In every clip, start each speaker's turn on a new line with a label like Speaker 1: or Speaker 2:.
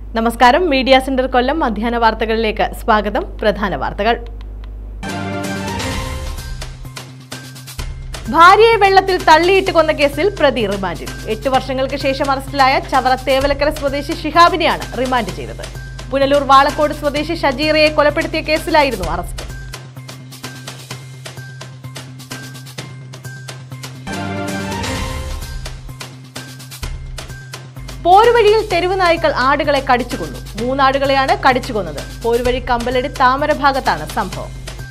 Speaker 1: നമസ്കാരം media centre കൊല്ലം മധ്യാഹ്ന വാർത്തകളിലേക്ക് സ്വാഗതം പ്രധാന വാർത്തകൾ ഭാര്യയെ വെള്ളത്തിൽ തള്ളിയിട്ട് കൊന്ന കേസിൽ പ്രതി റിമാൻഡിൽ എട്ട് വർഷങ്ങൾക്ക് ശേഷം അറസ്റ്റിലായ ചവറ തേവലക്കര സ്വദേശി ഷിഹാബിനെയാണ് റിമാൻഡ് ചെയ്തത് പുനലൂർ വാളക്കോട് സ്വദേശി ഷജീറയെ കൊലപ്പെടുത്തിയ കേസിലായിരുന്നു അറസ്റ്റ് പോരുവഴിയിൽ തെരുവ് നായ്ക്കൾ ആടുകളെ കടിച്ചുകൊന്നു മൂന്നാടുകളെയാണ് കടിച്ചുകൊന്നത് പോരുവഴി കമ്പലടി താമര ഭാഗത്താണ് സംഭവം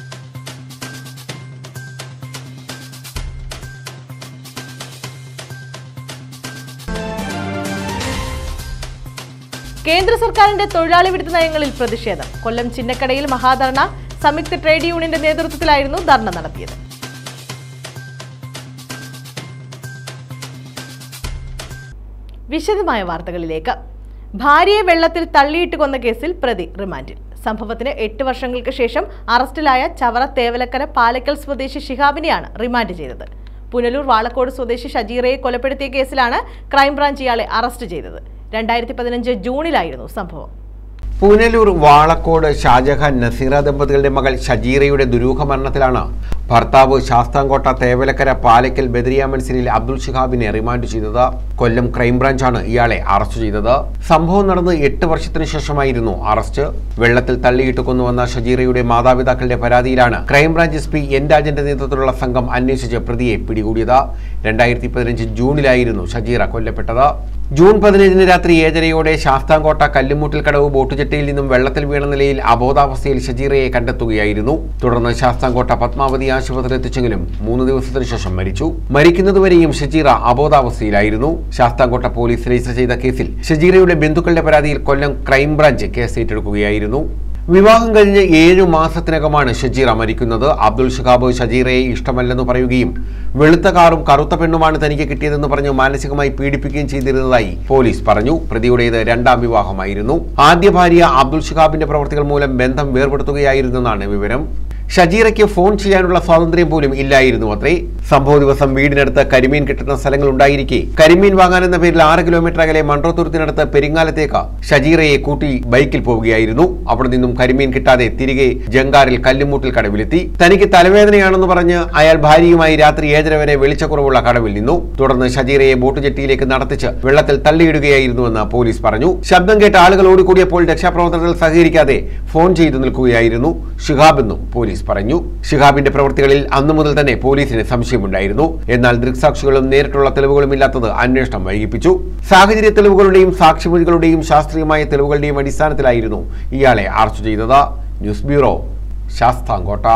Speaker 1: കേന്ദ്ര സർക്കാരിന്റെ തൊഴിലാളി വിരുദ്ധ നയങ്ങളിൽ പ്രതിഷേധം കൊല്ലം ചിന്നക്കടയിൽ മഹാധർണ സംയുക്ത ട്രേഡ് യൂണിയന്റെ നേതൃത്വത്തിലായിരുന്നു ധർണ നടത്തിയത് വിശദമായ വാർത്തകളിലേക്ക് ഭാര്യയെ വെള്ളത്തിൽ തള്ളിയിട്ട് കൊന്ന കേസിൽ പ്രതി റിമാൻഡിൽ സംഭവത്തിന് എട്ട് വർഷങ്ങൾക്ക് ശേഷം അറസ്റ്റിലായ ചവറ തേവലക്കര പാലക്കൽ സ്വദേശി ഷിഹാബിനെയാണ് റിമാൻഡ് ചെയ്തത് പുനലൂർ വാളക്കോട് സ്വദേശി ഷജീറയെ കൊലപ്പെടുത്തിയ കേസിലാണ് ക്രൈംബ്രാഞ്ച് ഇയാളെ അറസ്റ്റ് ചെയ്തത് രണ്ടായിരത്തി പതിനഞ്ച് ജൂണിലായിരുന്നു സംഭവം
Speaker 2: പുനലൂർ വാളക്കോട് ഷാജഹാൻ നസീറ ദമ്പതികളുടെ മകൾ ഷജീറയുടെ ദുരൂഹ മരണത്തിലാണ് ഭർത്താവ് ശാസ്താംകോട്ട തേവലക്കര പാലക്കൽ ബദരിയ മൻസിലിൽ അബ്ദുൾ ഷിഹാബിനെ റിമാൻഡ് ചെയ്തത് കൊല്ലം ക്രൈംബ്രാഞ്ചാണ് ഇയാളെ അറസ്റ്റ് ചെയ്തത് സംഭവം നടന്ന് എട്ട് വർഷത്തിനു ശേഷമായിരുന്നു അറസ്റ്റ് വെള്ളത്തിൽ തള്ളിയിട്ട് കൊന്നുവന്ന ഷജീറയുടെ മാതാപിതാക്കളുടെ പരാതിയിലാണ് ക്രൈംബ്രാഞ്ച് എസ് പി എൻ രാജന്റെ നേതൃത്വത്തിലുള്ള സംഘം അന്വേഷിച്ച് പ്രതിയെ പിടികൂടിയത് രണ്ടായിരത്തി പതിനഞ്ച് ജൂണിലായിരുന്നു ഷജീറ കൊല്ലപ്പെട്ടത് ജൂൺ പതിനേഴിന് രാത്രി ഏഴരയോടെ ശാസ്താംകോട്ട കല്ലുമുട്ടിൽ കടവ് ബോട്ടുചെട്ടിയിൽ നിന്നും വെള്ളത്തിൽ വീണ നിലയിൽ അബോധാവസ്ഥയിൽ ഷജീറയെ കണ്ടെത്തുകയായിരുന്നു തുടർന്ന് ശാസ്താംകോട്ട പത്മാവതി ആശുപത്രിയിൽ എത്തിച്ചെങ്കിലും മൂന്ന് ദിവസത്തിനു ശേഷം മരിച്ചു മരിക്കുന്നതുവരെയും ഷജീറ അബോധാവസ്ഥയിലായിരുന്നു ശാസ്താംകോട്ട പോലീസ് രജിസ്റ്റർ ചെയ്ത കേസിൽ ഷജീറയുടെ ബന്ധുക്കളുടെ പരാതിയിൽ കൊല്ലം ക്രൈംബ്രാഞ്ച് കേസ് ഏറ്റെടുക്കുകയായിരുന്നു വിവാഹം കഴിഞ്ഞ് ഏഴു മാസത്തിനകമാണ് ഷജീറ മരിക്കുന്നത് അബ്ദുൾ ഷഹാബ് ഷജീറയെ ഇഷ്ടമല്ലെന്ന് പറയുകയും വെളുത്ത കാറും കറുത്ത പെണ്ണുമാണ് തനിക്ക് കിട്ടിയതെന്ന് പറഞ്ഞ് മാനസികമായി പീഡിപ്പിക്കുകയും ചെയ്തിരുന്നതായി പോലീസ് പറഞ്ഞു പ്രതിയുടേത് രണ്ടാം വിവാഹമായിരുന്നു ആദ്യ ഭാര്യ അബ്ദുൾ ഷഹാബിന്റെ പ്രവർത്തികൾ മൂലം ബന്ധം വേർപെടുത്തുകയായിരുന്നെന്നാണ് വിവരം ഷജീറയ്ക്ക് ഫോൺ ചെയ്യാനുള്ള സ്വാതന്ത്ര്യം പോലും ഇല്ലായിരുന്നു അത്രേ സംഭവ ദിവസം വീടിനടുത്ത് കരിമീൻ കിട്ടുന്ന സ്ഥലങ്ങൾ ഉണ്ടായിരിക്കെ കരിമീൻ വാങ്ങാനെന്ന പേരിൽ ആറ് കിലോമീറ്റർ അകലെ മൺട്രോത്തുരുത്തിനടുത്ത് പെരിങ്ങാലത്തേക്ക് ഷജീറയെ കൂട്ടി ബൈക്കിൽ പോവുകയായിരുന്നു അവിടെ നിന്നും കരിമീൻ കിട്ടാതെ തിരികെ ജങ്കാറിൽ കല്ലുമൂട്ടിൽ കടവിലെത്തി തനിക്ക് തലവേദനയാണെന്ന് പറഞ്ഞ് അയാൾ ഭാര്യയുമായി രാത്രി ഏഴര വരെ വെളിച്ചക്കുറവുള്ള കടവിൽ നിന്നു തുടർന്ന് ഷജീറയെ ബോട്ട് ജെട്ടിയിലേക്ക് നടത്തിച്ച് വെള്ളത്തിൽ തള്ളിയിടുകയായിരുന്നുവെന്ന് പോലീസ് പറഞ്ഞു ശബ്ദം കേട്ട ആളുകൾ ഓടിക്കൂടിയപ്പോൾ രക്ഷാപ്രവർത്തനത്തിൽ സഹകരിക്കാതെ ഫോൺ ചെയ്തു നിൽക്കുകയായിരുന്നു ഷിഹാബ് എന്നും പോലീസ് പറഞ്ഞു ഷിഹാബിന്റെ പ്രവൃത്തികളിൽ അന്നു മുതൽ തന്നെ പോലീസിന് സംശയമുണ്ടായിരുന്നു എന്നാൽ ദൃക്സാക്ഷികളും നേരിട്ടുള്ള തെളിവുകളും ഇല്ലാത്തത് അന്വേഷണം വൈകിപ്പിച്ചു സാഹചര്യ തെളിവുകളുടെയും സാക്ഷിമൊഴികളുടെയും ശാസ്ത്രീയമായ തെളിവുകളുടെയും അടിസ്ഥാനത്തിലായിരുന്നു ഇയാളെ അറസ്റ്റ് ചെയ്തത് news bureau Sasthamkotta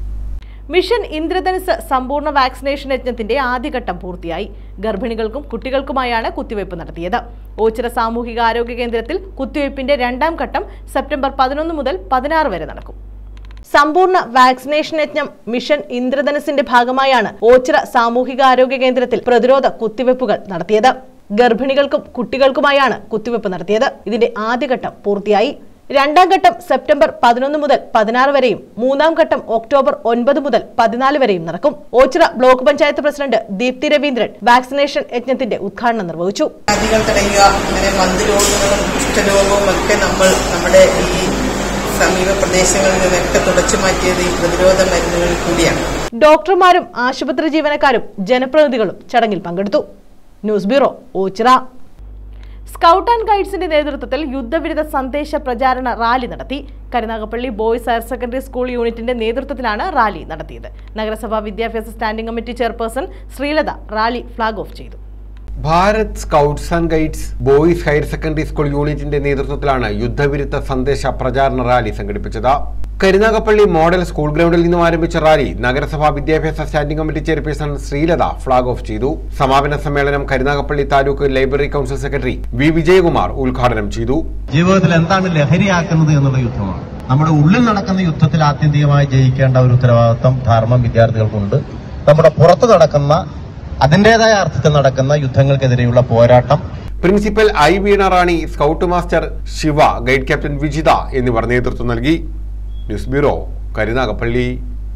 Speaker 1: mission Indradhanush സമ്പൂർണ്ണ വാക്സിനേഷൻ യജ്ഞത്തിന്റെ ആദ്യഘട്ടം പൂർത്തിയായി ഗർഭിണികൾക്കും കുട്ടികൾക്കുമായാണ് കുത്തിവയ്പ് നടത്തിയത് ഓച്ചിറ സാമൂഹിക ആരോഗ്യ കേന്ദ്രത്തിൽ കുത്തിവയ്പിന്റെ രണ്ടാം ഘട്ടം സെപ്റ്റംബർ പതിനൊന്ന് മുതൽ പതിനാറ് വരെ നടക്കും സമ്പൂർണ്ണ വാക്സിനേഷൻ യജ്ഞം മിഷൻ ഇന്ദ്രധനുസിന്റെ ഭാഗമായാണ് ഓച്ചിറ സാമൂഹിക ആരോഗ്യ കേന്ദ്രത്തിൽ പ്രതിരോധ കുത്തിവയ്പ്പുകൾ നടത്തിയത് ഗർഭിണികൾക്കും കുട്ടികൾക്കുമായാണ് കുത്തിവയ്പ് നടത്തിയത് ഇതിന്റെ ആദ്യഘട്ടം പൂർത്തിയായി രണ്ടാം ഘട്ടം സെപ്റ്റംബർ പതിനൊന്ന് മുതൽ പതിനാറ് വരെയും മൂന്നാം ഘട്ടം ഒക്ടോബർ ഒൻപത് മുതൽ പതിനാല് വരെയും നടക്കും Oachira block panchayat president Deepthi Raveendran vaccination യജ്ഞത്തിന്റെ ഉദ്ഘാടനം നിർവഹിച്ചു
Speaker 3: വ്യാധികൾ തടയുക അങ്ങനെ മന്ദരോഗങ്ങളും കുഷ്ഠരോഗവും ഒക്കെ നമ്മൾ നമ്മുടെ ഈ സമീപ പ്രദേശങ്ങളിൽ നിന്നൊക്കെ തുടച്ചു മാറ്റിയത് ഈ പ്രതിരോധ മരുന്നുകളിൽ കൂടിയാണ്
Speaker 1: ഡോക്ടർമാരും ആശുപത്രി ജീവനക്കാരും ജനപ്രതിനിധികളും ചടങ്ങിൽ പങ്കെടുത്തു news bureau Oachira scout and ഗൈഡ്സിന്റെ നേതൃത്വത്തിൽ യുദ്ധവിരുദ്ധ സന്ദേശ പ്രചാരണ റാലി നടത്തി Karunagappally boys higher secondary school യൂണിറ്റിന്റെ നേതൃത്വത്തിലാണ് റാലി നടത്തിയത് നഗരസഭാ വിദ്യാഭ്യാസ standing committee chairperson Sreelatha rally flag off ചെയ്തു
Speaker 2: Bharat scouts and guides boys higher secondary school യൂണിറ്റിന്റെ നേതൃത്വത്തിലാണ് യുദ്ധവിരുദ്ധ സന്ദേശ പ്രചാരണ റാലി സംഘടിപ്പിച്ചത് കരുനാഗപ്പള്ളി മോഡൽ സ്കൂൾ ഗ്രൗണ്ടിൽ നിന്നും ആരംഭിച്ച റാലി നഗരസഭാ വിദ്യാഭ്യാസ standing committee chairperson Sreelatha flag off ചെയ്തു സമാപന സമ്മേളനം Karunagappally taluk library council secretary V Vijayakumar ഉദ്ഘാടനം ചെയ്തു
Speaker 4: ജീവിതത്തിൽ എന്താണ് ലഹരിയാക്കുന്നത് എന്നുള്ള യുദ്ധമാണ് നമ്മുടെ ഉള്ളിൽ നടക്കുന്ന യുദ്ധത്തിൽ ആത്യന്തികമായി ജയിക്കേണ്ട ഒരു ഉത്തരവാദിത്വം ധാർമ്മം വിദ്യാർത്ഥികൾക്കുണ്ട് നമ്മുടെ പുറത്ത് നടക്കുന്ന അതിന്റേതായ അർത്ഥത്തിൽ നടക്കുന്ന യുദ്ധങ്ങൾക്കെതിരെയുള്ള പോരാട്ടം
Speaker 2: principal I Veena Rani scout master Shiva guide captain Vijitha എന്നിവർ നേതൃത്വം നൽകി ന്യൂസ് ബ്യൂറോ കരുനാഗപ്പള്ളി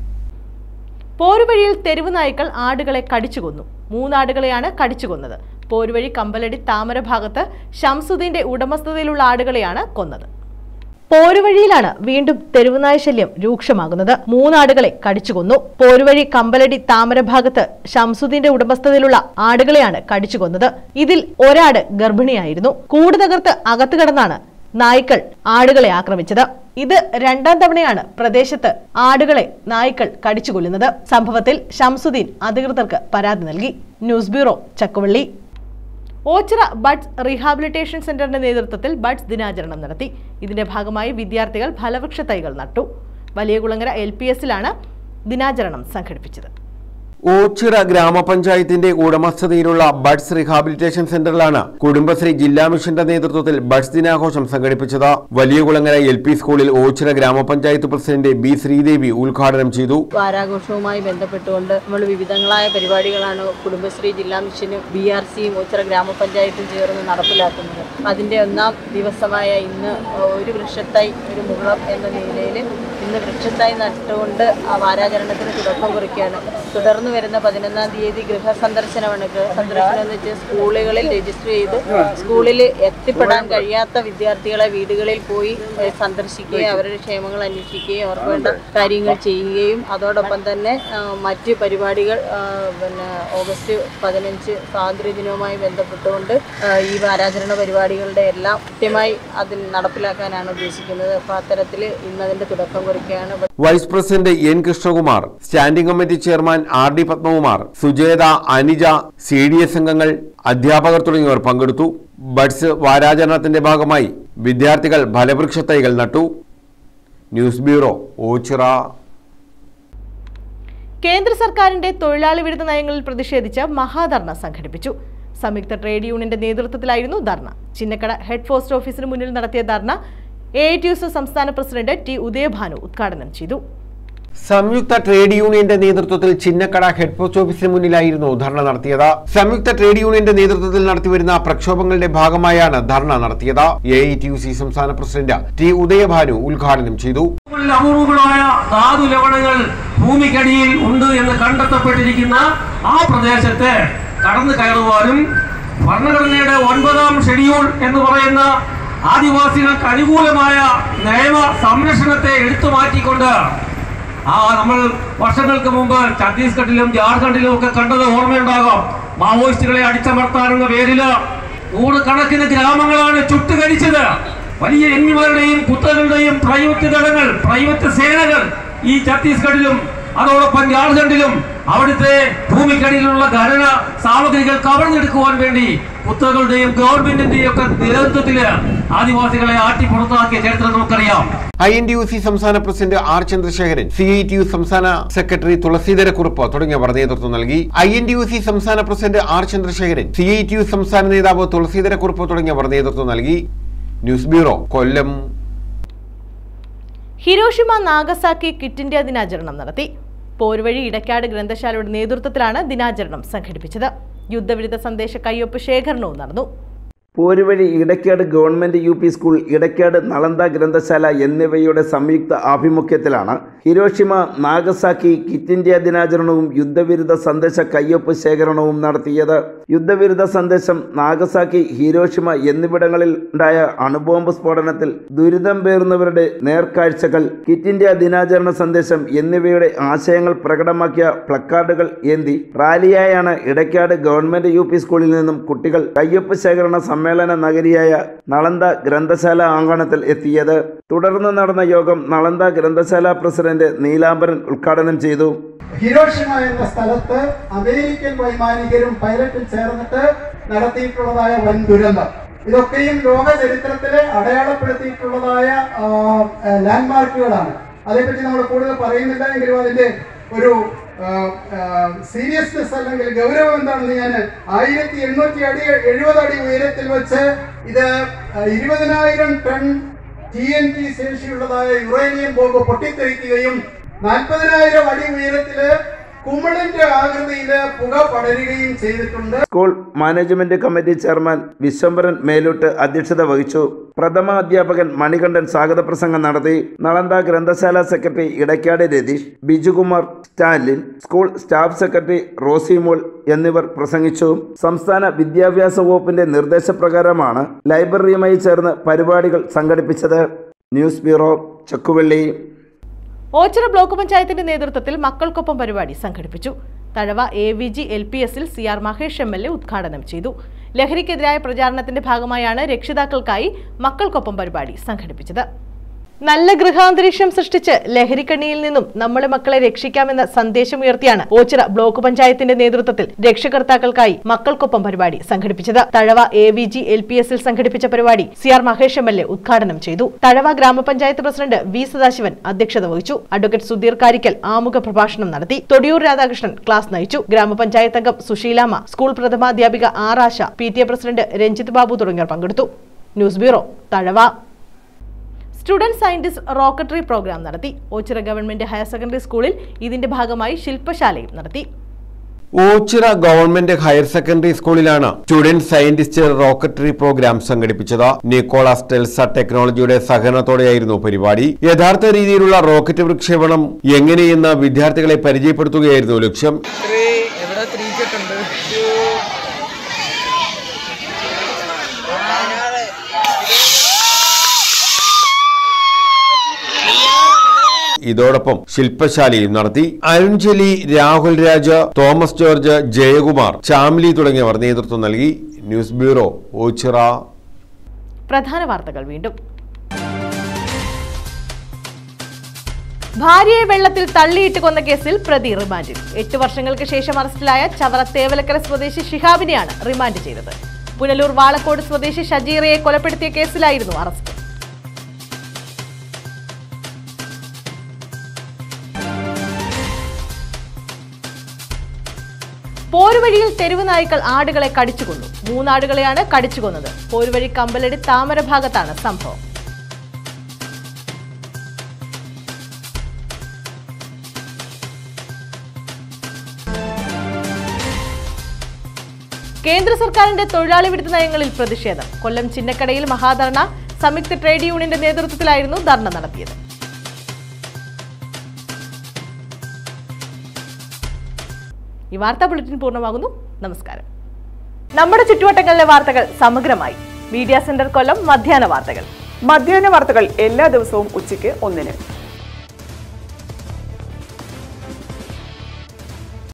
Speaker 1: പോരുവഴിയിൽ തെരുവ് നായ്ക്കൾ ആടുകളെ കടിച്ചു കൊന്നു മൂന്നാടുകളെയാണ് കടിച്ചു കൊന്നത് പോരുവഴി കമ്പലടി താമര ഭാഗത്ത് ഷംസുദ്ദീന്റെ ഉടമസ്ഥതയിലുള്ള ആടുകളെയാണ് കൊന്നത് പോരുവഴിയിലാണ് വീണ്ടും തെരുവുനായ ശല്യം രൂക്ഷമാകുന്നത് മൂന്നാടുകളെ കടിച്ചുകൊന്നു പോരുവഴി കമ്പലടി താമര ഭാഗത്ത് ഷംസുദ്ദീന്റെ ഉടമസ്ഥതയിലുള്ള ആടുകളെയാണ് കടിച്ചുകൊന്നത് ഇതിൽ ഒരാട് ഗർഭിണിയായിരുന്നു കൂട് തകർത്ത് അകത്ത് കിടന്നാണ് നായ്ക്കൾ ആടുകളെ ആക്രമിച്ചത് ഇത് രണ്ടാം തവണയാണ് പ്രദേശത്ത് ആടുകളെ നായ്ക്കൾ കടിച്ചുകൊല്ലുന്നത് സംഭവത്തിൽ ഷംസുദ്ദീൻ അധികൃതർക്ക് പരാതി നൽകി news bureau Chakkuvally Oachira buds rehabilitation സെന്ററിന്റെ നേതൃത്വത്തിൽ ബഡ്സ് ദിനാചരണം നടത്തി ഇതിന്റെ ഭാഗമായി വിദ്യാർത്ഥികൾ ഫലവൃക്ഷ തൈകൾ നട്ടു വലിയകുളങ്ങര എൽ പി എസിലാണ് ദിനാചരണം സംഘടിപ്പിച്ചത്
Speaker 2: ഓച്ചിറ ഗ്രാമപഞ്ചായത്തിന്റെ ഉടമസ്ഥതയിലുള്ള ബഡ്സ് റീഹാബിലിറ്റേഷൻ സെന്ററിലാണ് കുടുംബശ്രീ ജില്ലാ മിഷന്റെ നേതൃത്വത്തിൽ ബഡ്സ് ദിനാഘോഷം സംഘടിപ്പിച്ചത് വലിയകുളങ്ങര എൽ പി സ്കൂളിൽ ഓച്ചിറ ഗ്രാമപഞ്ചായത്ത് പ്രസിഡന്റ് ബി ശ്രീദേവി ഉദ്ഘാടനം ചെയ്തു
Speaker 5: വാരാഘോഷവുമായി ബന്ധപ്പെട്ടുകൊണ്ട് നമ്മൾ വിവിധങ്ങളായ പരിപാടികളാണ് കുടുംബശ്രീ ജില്ലാ മിഷനും ബി ആർ സിയും ഉത്തര ഗ്രാമപഞ്ചായത്തും ചേർന്ന് നടപ്പിലാക്കുന്നത് അതിൻ്റെ ഒന്നാം ദിവസമായ ഇന്ന് ഒരു വൃക്ഷത്തൈ ഒരു മുകുളം എന്ന നിലയിൽ ഇന്ന് വൃക്ഷത്തൈ നട്ടുകൊണ്ട് ആ വാരാചരണത്തിന് തുടക്കം കുറിക്കുകയാണ് തുടർന്ന് വരുന്ന പതിനൊന്നാം തീയതി ഗൃഹ സന്ദർശനമാണ് ഗൃഹ സന്ദർശനം എന്ന് വെച്ചാൽ സ്കൂളുകളിൽ രജിസ്റ്റർ ചെയ്ത് സ്കൂളിൽ എത്തിപ്പെടാൻ കഴിയാത്ത വിദ്യാർത്ഥികളെ വീടുകളിൽ പോയി ഏഹ്, സന്ദർശിക്കുകയും അവരുടെ ക്ഷേമങ്ങൾ അന്വേഷിക്കുകയും അവർക്ക് വേണ്ട കാര്യങ്ങൾ ചെയ്യുകയും അതോടൊപ്പം തന്നെ ആ, മറ്റ് പരിപാടികൾ ആ, പിന്നെ ഓഗസ്റ്റ് പതിനഞ്ച് സ്വാതന്ത്ര്യ ദിനവുമായി ബന്ധപ്പെട്ടുകൊണ്ട് ആ, ഈ വാരാചരണ പരിപാടികളുടെ എല്ലാം കൃത്യമായി അതിൽ നടപ്പിലാക്കാനാണ് ഉദ്ദേശിക്കുന്നത് അപ്പോൾ അത്തരത്തിൽ ഇന്നതിൻ്റെ തുടക്കം കുറിക്കുകയാണ്
Speaker 2: vice president N Krishnakumar standing committee chairman R D Padmakumar Sujetha Anija C D S അംഗങ്ങൾ അധ്യാപകർ തുടങ്ങിയവർ പങ്കെടുത്തു ബഡ്സ് വാരാചരണത്തിന്റെ ഭാഗമായി വിദ്യാർത്ഥികൾ ഫലവൃക്ഷ തൈകൾ നട്ടു ന്യൂസ് ബ്യൂറോ ഓച്ചിറ
Speaker 1: കേന്ദ്ര സർക്കാരിന്റെ തൊഴിലാളി വിരുദ്ധ നയങ്ങളിൽ പ്രതിഷേധിച്ച് മഹാധർണ സംഘടിപ്പിച്ചു സംയുക്ത ട്രേഡ് യൂണിയന്റെ നേതൃത്വത്തിലായിരുന്നു ധർണ ചിന്നക്കട ഹെഡ് പോസ്റ്റ് ഓഫീസിന് മുന്നിൽ നടത്തിയ ധർണ എ ടി യു സംസ്ഥാന പ്രസിഡന്റ് ടി ഉദയഭാനു ഉദ്ഘാടനം ചെയ്തു
Speaker 2: സംയുക്ത ട്രേഡ് യൂണിയന്റെ നേതൃത്വത്തിൽ ചിന്നക്കട ഹെഡ് പോസ്റ്റ് ഓഫീസിന് മുന്നിലായിരുന്നു ധർണ നടത്തിയത് സംയുക്ത ട്രേഡ് യൂണിയന്റെ നേതൃത്വത്തിൽ നടത്തിവരുന്ന പ്രക്ഷോഭങ്ങളുടെ ഭാഗമായാണ് ധർണ നടത്തിയത് A I T U C സംസ്ഥാന പ്രസിഡന്റ് ടി ഉദയഭാനു ഉദ്ഘാടനം ചെയ്തു
Speaker 6: ഉള്ള അപൂർവങ്ങളായ ധാതു ലവണങ്ങൾ ഭൂമിക്കടിയിൽ ഉണ്ട് എന്ന് കണ്ടെത്തപ്പെട്ടിരിക്കുന്ന ആ പ്രദേശത്ത് കടന്നു കയറുവാനും ഭരണഘടനയുടെ ഒൻപതാം ഷെഡ്യൂൾ എന്ന് പറയുന്ന ആദിവാസികൾക്ക് അനുകൂലമായ നിയമ സംരക്ഷണത്തെ എടുത്തു മാറ്റിക്കൊണ്ട് ആ നമ്മൾ വർഷങ്ങൾക്ക് മുമ്പ് ഛത്തീസ്ഗഡിലും ജാർഖണ്ഡിലും ഒക്കെ കണ്ടത് ഓർമ്മയുണ്ടാകാം മാവോയിസ്റ്റുകളെ അടിച്ചമർത്താനെന്ന പേരില് നൂറുകണക്കിന് ഗ്രാമങ്ങളാണ് ചുട്ടുകരിച്ചത് വലിയ എൻമിമാരുടെയും കുത്തകളുടെയും പ്രൈവറ്റ് ദളങ്ങൾ പ്രൈവറ്റ് സേനകൾ ഈ ഛത്തീസ്ഗഡിലും അതോടൊപ്പം ജാർഖണ്ഡിലും അവിടുത്തെ ഭൂമിക്കടിയിലുള്ള ഖനന സാമഗ്രികൾ കവർന്നെടുക്കുവാൻ വേണ്ടി കുത്തകളുടെയും ഗവൺമെന്റിന്റെയും ഒക്കെ നേതൃത്വത്തില് ആദിവാസികളെ ആട്ടി പുറത്താക്കിയ ചരിത്രം നമുക്കറിയാം
Speaker 2: I N T U C സംസ്ഥാന president R Chandrasekharan C I T U സംസ്ഥാന സെക്രട്ടറി തുളസീധര കുറുപ്പ് തുടങ്ങിയവർ നേതൃത്വം നൽകി I N T U C സംസ്ഥാന president R Chandrasekharan C I T U സംസ്ഥാന നേതാവ് തുളസീധര കുറുപ്പ് തുടങ്ങിയവർ നേതൃത്വം നൽകി news bureau Kollam
Speaker 1: Hiroshima Nagasaki quit India ദിനാചരണം നടത്തി പോർവഴി ഇടക്കാട് ഗ്രന്ഥശാലയുടെ നേതൃത്വത്തിലാണ് ദിനാചരണം സംഘടിപ്പിച്ചത് യുദ്ധവിരുദ്ധ സന്ദേശ കയ്യൊപ്പ് ശേഖരണവും നടന്നു
Speaker 7: Poruvazhi Idaykkad government U P school Idaykkad Nalanda ഗ്രന്ഥശാല എന്നിവയുടെ സംയുക്ത ആഭിമുഖ്യത്തിലാണ് ഹിരോഷിമ നാഗസാക്കി കിറ്റ് ഇന്ത്യ ദിനാചരണവും യുദ്ധവിരുദ്ധ സന്ദേശ കയ്യൊപ്പ് ശേഖരണവും നടത്തിയത് യുദ്ധവിരുദ്ധ സന്ദേശം നാഗസാക്കി ഹിരോഷിമ എന്നിവിടങ്ങളിൽ ഉണ്ടായ അണുബോംബ് സ്ഫോടനത്തിൽ ദുരിതം പേറുന്നവരുടെ നേർക്കാഴ്ചകൾ കിറ്റ് ഇന്ത്യ ദിനാചരണ സന്ദേശം എന്നിവയുടെ ആശയങ്ങൾ പ്രകടമാക്കിയ പ്ലക്കാർഡുകൾ ഏന്തി റാലിയായാണ് ഇടയ്ക്കാട് ഗവൺമെന്റ് യു പി സ്കൂളിൽ നിന്നും കുട്ടികൾ കയ്യൊപ്പ് ശേഖരണ സമ്മേളന നഗരിയായ നളന്ത ഗ്രന്ഥശാല അങ്കണത്തിൽ എത്തിയത് തുടർന്ന് നടന്ന യോഗം നളന്ത ഗ്രന്ഥശാല പ്രസിഡന്റ് നീലാംബരൻ ഉദ്ഘാടനം ചെയ്തു
Speaker 8: ഹിരോഷിമ എന്ന സ്ഥലത്ത് അമേരിക്കൻ വൈമാനികരും പൈലറ്റും ചേർന്നിട്ട് നടത്തിയിട്ടുള്ളതായ വൻ ദുരന്തം ഇതൊക്കെയും ലോക ചരിത്രത്തിൽ അടയാളപ്പെടുത്തിയിട്ടുള്ളതായ ആ, ആ, ലാൻഡ്മാർക്കുകളാണ് അതേപ്പറ്റി നമ്മൾ കൂടുതൽ പറയുന്നില്ല എങ്കിലും അതിന്റെ ഒരു സീരിയസ്നെസ് അല്ലെങ്കിൽ ഗൗരവം എന്താണെന്ന് ഞാൻ ആയിരത്തി എണ്ണൂറ്റി അടി എഴുപത് അടി ഉയരത്തിൽ വെച്ച് ഇത് ആ, ഇരുപതിനായിരം ടൺ ടി എൻ ടി ശേഷിയുള്ളതായ യുറേനിയം ബോംബ് പൊട്ടിത്തെറിക്കുകയും നാൽപ്പതിനായിരം അടി ഉയരത്തില് കുമിളിന്റെ ആകൃതിയില് പുക പടരുകയും ചെയ്തിട്ടുണ്ട്
Speaker 7: school management committee chairman Viswambharan Meloot അധ്യക്ഷത വഹിച്ചു പ്രഥമ അധ്യാപകൻ മണികണ്ഠൻ സ്വാഗത പ്രസംഗം നടത്തി നളന്ദ ഗ്രന്ഥശാല secretary Idaykkad Ratheesh Bijukumar Stalin school staff secretary Rosymol എന്നിവർ പ്രസംഗിച്ചു സംസ്ഥാന വിദ്യാഭ്യാസ വകുപ്പിന്റെ നിർദ്ദേശപ്രകാരമാണ് ലൈബ്രറിയുമായി ചേർന്ന് പരിപാടികൾ സംഘടിപ്പിച്ചത് news bureau Chakkuvally
Speaker 1: Oachira block പഞ്ചായത്തിന്റെ നേതൃത്വത്തിൽ മക്കൾക്കൊപ്പം പരിപാടി സംഘടിപ്പിച്ചു Thazhava A V G L P എസിൽ C R Mahesh M L A ഉദ്ഘാടനം ചെയ്തു ലഹരിക്കെതിരായ പ്രചാരണത്തിന്റെ ഭാഗമായാണ് രക്ഷിതാക്കൾക്കായി മക്കൾക്കൊപ്പം പരിപാടി സംഘടിപ്പിച്ചത് നല്ല ഗൃഹാന്തരീക്ഷം സൃഷ്ടിച്ച് ലഹരിക്കണ്ണിയിൽ നിന്നും നമ്മുടെ മക്കളെ രക്ഷിക്കാമെന്ന സന്ദേശമുയർത്തിയാണ് ഓച്ചിറ ബ്ലോക്ക് പഞ്ചായത്തിന്റെ നേതൃത്വത്തിൽ രക്ഷകർത്താക്കൾക്കായി മക്കൾക്കൊപ്പം പരിപാടി സംഘടിപ്പിച്ചത് Thazhava A V G L P എസിൽ സംഘടിപ്പിച്ച പരിപാടി C R Mahesh M L A ഉദ്ഘാടനം ചെയ്തു തഴവ ഗ്രാമപഞ്ചായത്ത് പ്രസിഡന്റ് വി സദാശിവൻ അധ്യക്ഷത വഹിച്ചു അഡ്വക്കേറ്റ് സുധീർ കാരിക്കൽ ആമുഖ പ്രഭാഷണം നടത്തി തൊടിയൂർ രാധാകൃഷ്ണൻ ക്ലാസ് നയിച്ചു ഗ്രാമപഞ്ചായത്ത് അംഗം സുശീലാമ്മ സ്കൂൾ പ്രഥമാധ്യാപിക R Asha P T A president Ranjith Babu തുടങ്ങിയവർ പങ്കെടുത്തു news bureau Thazhava student scientist rocketry programme നടത്തി ഓച്ചിറ ഗവൺമെന്റ് ഹയർ സെക്കൻഡറി സ്കൂളിൽ ഇതിന്റെ ഭാഗമായി ശില്പശാലയും നടത്തി
Speaker 2: ഓച്ചിറ ഗവൺമെന്റ് ഹയർ സെക്കൻഡറി സ്കൂളിലാണ് സ്റ്റുഡന്റ് സയന്റിസ്റ്റ് റോക്കറ്ററി പ്രോഗ്രാം സംഘടിപ്പിച്ചത് നിക്കോളാസ് ടെൽസ ടെക്നോളജിയുടെ സഹകരണത്തോടെയായിരുന്നു പരിപാടി യഥാർത്ഥ രീതിയിലുള്ള റോക്കറ്റ് വിക്ഷേപണം എങ്ങനെയെന്ന് വിദ്യാർത്ഥികളെ പരിചയപ്പെടുത്തുകയായിരുന്നു ലക്ഷ്യം ഇതോടൊപ്പം ശില്പശാലയും നടത്തി അരുൺജലി രാഹുൽ രാജ് തോമസ് ജോർജ് ജയകുമാർ ചാംലി തുടങ്ങിയവർ നേതൃത്വം നൽകി ന്യൂസ് ബ്യൂറോ ഓച്ചിറ
Speaker 1: പ്രധാന വാർത്തകൾ വീണ്ടും ഭാര്യയെ വെള്ളത്തിൽ തള്ളിയിട്ട് കൊന്ന കേസിൽ പ്രതി റിമാൻഡിൽ എട്ട് വർഷങ്ങൾക്ക് ശേഷം അറസ്റ്റിലായ ചവറ തേവലക്കര സ്വദേശി ഷിഹാബിനെയാണ് റിമാൻഡ് ചെയ്തത് പുനലൂർ വാളക്കോട് സ്വദേശി ഷജീറയെ കൊലപ്പെടുത്തിയ കേസിലായിരുന്നു അറസ്റ്റ് പോരുവഴിയിൽ തെരുവ് നായ്ക്കൾ ആടുകളെ കടിച്ചുകൊന്നു മൂന്നാടുകളെയാണ് കടിച്ചുകൊന്നത് പോരുവഴി കമ്പലടി താമര ഭാഗത്താണ് സംഭവം കേന്ദ്ര സർക്കാരിന്റെ തൊഴിലാളി വിരുദ്ധ നയങ്ങളിൽ പ്രതിഷേധം കൊല്ലം ചിന്നക്കടയിൽ മഹാധർണ സംയുക്ത ട്രേഡ് യൂണിയന്റെ നേതൃത്വത്തിലായിരുന്നു ധർണ നടത്തിയത് ഈ വാർത്താ ബുള്ളറ്റിൻ പൂർണ്ണമാകുന്നു നമസ്കാരം നമ്മുടെ ചുറ്റുവട്ടങ്ങളിലെ വാർത്തകൾ സമഗ്രമായി മീഡിയ സെന്റർ കൊല്ലം മധ്യാഹ്ന വാർത്തകൾ
Speaker 9: മധ്യാഹ്ന വാർത്തകൾ എല്ലാ ദിവസവും ഉച്ചയ്ക്ക് ഒന്നിന്